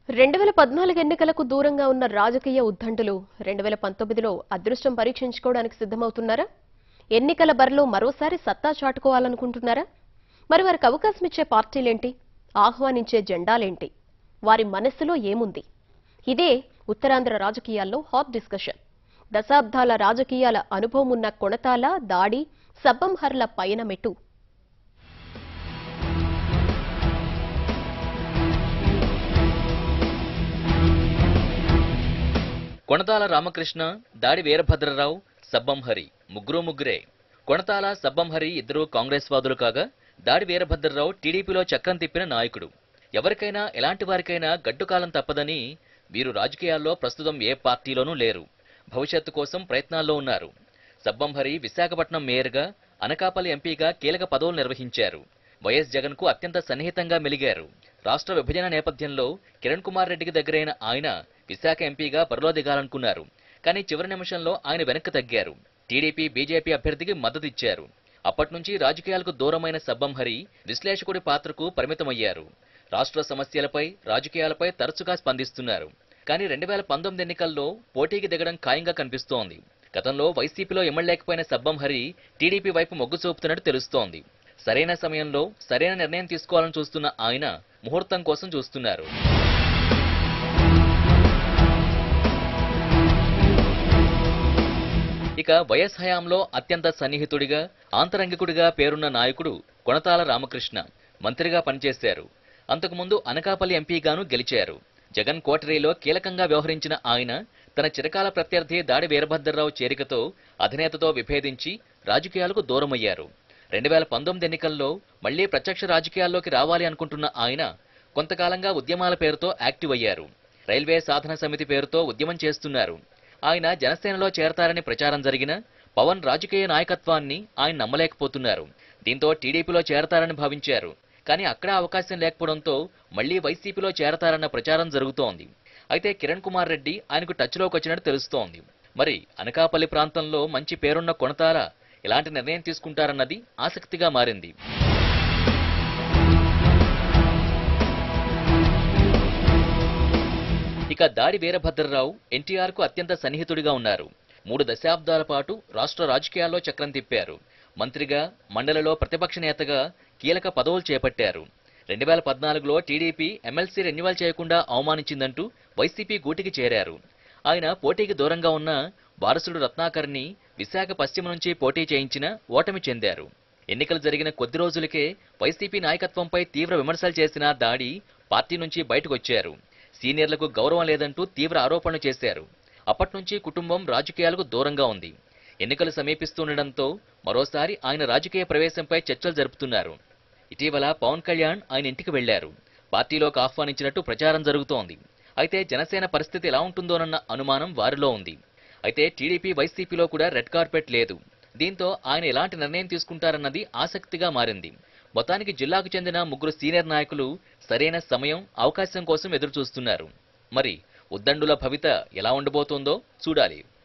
రెండు వేల పద్నాలుగు ఎన్నికలకు దూరంగా ఉన్న రాజకీయ ఉద్దండులు రెండు వేల పంతొమ్మిదిలో అదృష్టం పరీక్షించుకోవడానికి సిద్ధమవుతున్నారా ఎన్నికల బరిలో మరోసారి సత్తా చాటుకోవాలనుకుంటున్నారా మరి వారికి అవకాశం ఇచ్చే పార్టీలేంటి ఆహ్వానించే జెండాలేంటి వారి మనస్సులో ఏముంది ఇదే ఉత్తరాంధ్ర రాజకీయాల్లో హాట్ డిస్కషన్ దశాబ్దాల రాజకీయాల అనుభవం ఉన్న కొణతాల దాడి సబ్బంహర్ల పయన మెట్టు కొణతాల రామకృష్ణ దాడి వీరభద్రరావు సబ్బంహరి ముగ్గురు ముగ్గురే కొణతాల సబ్బంహరి ఇద్దరు కాంగ్రెస్ వాదులు కాగా దాడి వీరభద్రరావు టీడీపీలో చక్రం తిప్పిన నాయకుడు ఎవరికైనా ఎలాంటి వారికైనా గడ్డుకాలం తప్పదని వీరు రాజకీయాల్లో ప్రస్తుతం ఏ పార్టీలోనూ లేరు భవిష్యత్తు కోసం ప్రయత్నాల్లో ఉన్నారు సబ్బంహరి విశాఖపట్నం మేయర్గా అనకాపల్లి ఎంపీగా కీలక పదవులు నిర్వహించారు వైఎస్ జగన్ కు అత్యంత సన్నిహితంగా మెలిగారు రాష్ట్ర విభజన నేపథ్యంలో కిరణ్ కుమార్ రెడ్డికి దగ్గరైన ఆయన విశాఖ ఎంపీగా బరిలో దిగాలనుకున్నారు కానీ చివరి నిమిషంలో ఆయన వెనక్కి తగ్గారు టీడీపీ బీజేపీ అభ్యర్థికి మద్దతిచ్చారు అప్పటి నుంచి రాజకీయాలకు దూరమైన సబ్బంహరి విశ్లేషకుడి పాత్రకు పరిమితమయ్యారు రాష్ట్ర సమస్యలపై రాజకీయాలపై తరచుగా స్పందిస్తున్నారు కానీ రెండు వేల పంతొమ్మిది ఎన్నికల్లో పోటీకి దిగడం ఖాయంగా కనిపిస్తోంది గతంలో వైసీపీలో ఎమ్మెల్యేకపోయిన సబ్బంహరి టీడీపీ వైపు మొగ్గు చూపుతున్నట్టు తెలుస్తోంది సరైన సమయంలో సరైన నిర్ణయం తీసుకోవాలని చూస్తున్న ఆయన ముహూర్తం కోసం చూస్తున్నారు ఇక వైఎస్ హయాంలో అత్యంత సన్నిహితుడిగా ఆంతరంగికుడిగా పేరున్న నాయకుడు కొణతాల రామకృష్ణ మంత్రిగా పనిచేశారు అంతకుముందు అనకాపల్లి ఎంపీగాను గెలిచారు జగన్ కోటరీలో కీలకంగా వ్యవహరించిన ఆయన తన చిరకాల ప్రత్యర్థి దాడి వీరభద్రరావు చేరికతో అధినేతతో విభేదించి రాజకీయాలకు దూరమయ్యారు రెండు వేల పంతొమ్మిది ఎన్నికల్లో మళ్లీ ప్రత్యక్ష రాజకీయాల్లోకి రావాలి అనుకుంటున్న ఆయన కొంతకాలంగా ఉద్యమాల పేరుతో యాక్టివ్ అయ్యారు రైల్వే సాధన సమితి పేరుతో ఉద్యమం చేస్తున్నారు ఆయన జనసేనలో చేరతారని ప్రచారం జరిగిన పవన్ రాజకీయ నాయకత్వాన్ని ఆయన నమ్మలేకపోతున్నారు దీంతో టీడీపీలో చేరతారని భావించారు కానీ అక్కడ అవకాశం లేకపోవడంతో మళ్లీ వైసీపీలో చేరతారన్న ప్రచారం జరుగుతోంది అయితే కిరణ్ కుమార్ రెడ్డి ఆయనకు టచ్లోకి వచ్చినట్టు తెలుస్తోంది మరి అనకాపల్లి ప్రాంతంలో మంచి పేరున్న కొనతార ఎలాంటి నిర్ణయం తీసుకుంటారన్నది ఆసక్తిగా మారింది ఇక దాడి వీరభద్రరావు ఎన్టీఆర్ కు అత్యంత సన్నిహితుడిగా ఉన్నారు మూడు దశాబ్దాల పాటు రాష్ట్ర రాజకీయాల్లో చక్రం తిప్పారు మంత్రిగా మండలిలో ప్రతిపక్ష నేతగా కీలక పదవులు చేపట్టారు రెండు వేల పద్నాలుగులో టీడీపీ ఎమ్మెల్సీ రెన్యువల్ చేయకుండా అవమానించిందంటూ వైసీపీ గూటికి చేరారు ఆయన పోటీకి దూరంగా ఉన్న వారసుడు రత్నాకర్ని విశాఖ పశ్చిమ నుంచి పోటీ చేయించిన ఓటమి చెందారు ఎన్నికలు జరిగిన కొద్ది రోజులకే వైసీపీ నాయకత్వంపై తీవ్ర విమర్శలు చేసిన దాడి పార్టీ నుంచి బయటకొచ్చారు సీనియర్లకు గౌరవం లేదంటూ తీవ్ర ఆరోపణలు చేశారు అప్పటి నుంచి కుటుంబం రాజకీయాలకు దూరంగా ఉంది ఎన్నికలు సమీపిస్తుండటంతో మరోసారి ఆయన రాజకీయ ప్రవేశంపై చర్చలు జరుపుతున్నారు ఇటీవల పవన్ కళ్యాణ్ ఆయన ఇంటికి వెళ్లారు పార్టీలోకి ఆహ్వానించినట్టు ప్రచారం జరుగుతోంది అయితే జనసేన పరిస్థితి ఎలా ఉంటుందోనన్న అనుమానం వారిలో ఉంది అయితే టీడీపీ వైసీపీలో కూడా రెడ్ కార్పెట్ లేదు దీంతో ఆయన ఎలాంటి నిర్ణయం తీసుకుంటారన్నది ఆసక్తిగా మారింది మొత్తానికి జిల్లాకు చెందిన ముగ్గురు సీనియర్ నాయకులు సరైన సమయం అవకాశం కోసం ఎదురు చూస్తున్నారు మరి ఉద్దండుల భవిత ఎలా ఉండబోతోందో చూడాలి